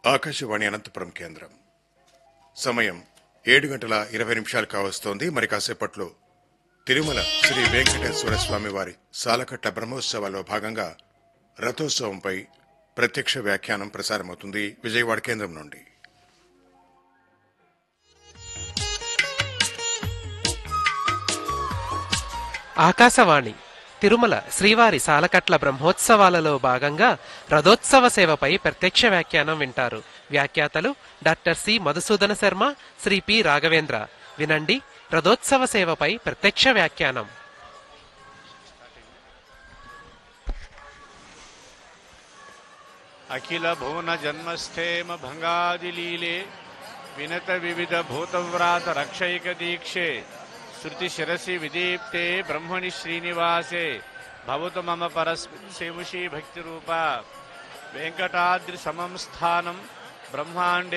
ఆకాశవాణి అనంతపురం కేంద్రం సమయం ఏడు గంటల ఇరవై నిమిషాలు కావస్తోంది మరి కాసేపట్లో తిరుమల శ్రీ వెంకటేశ్వర స్వామి వారి సాలకట్ల బ్రహ్మోత్సవాల్లో భాగంగా రథోత్సవంపై ప్రత్యక్ష వ్యాఖ్యానం ప్రసారమవుతుంది విజయవాడ కేంద్రం నుండి ఆకాశవాణి తిరుమల శ్రీవారి సాలకట్ల బ్రహ్మోత్సవాలలో భాగంగా రథోత్సవ సేవపై ప్రత్యక్ష వ్యాఖ్యానం వింటారు వ్యాఖ్యాతలు doctor C Madhusudana Sharma Shri P Raghavendra వినండి రథోత్సవ సేవపై ప్రత్యక్ష వ్యాఖ్యానం అఖిల భువన జన్మస్థేమ భంగాదిలీలే వినత వివిధ భూతవ్రాత రక్షైక దీక్షే శృతి శిరసి విదీప్తే బ్రహ్మణి శ్రీనివాసే భవతు మమ పరశిముషీ భక్తి రూప వెంకటాద్రి సమం స్థానం బ్రహ్మాండే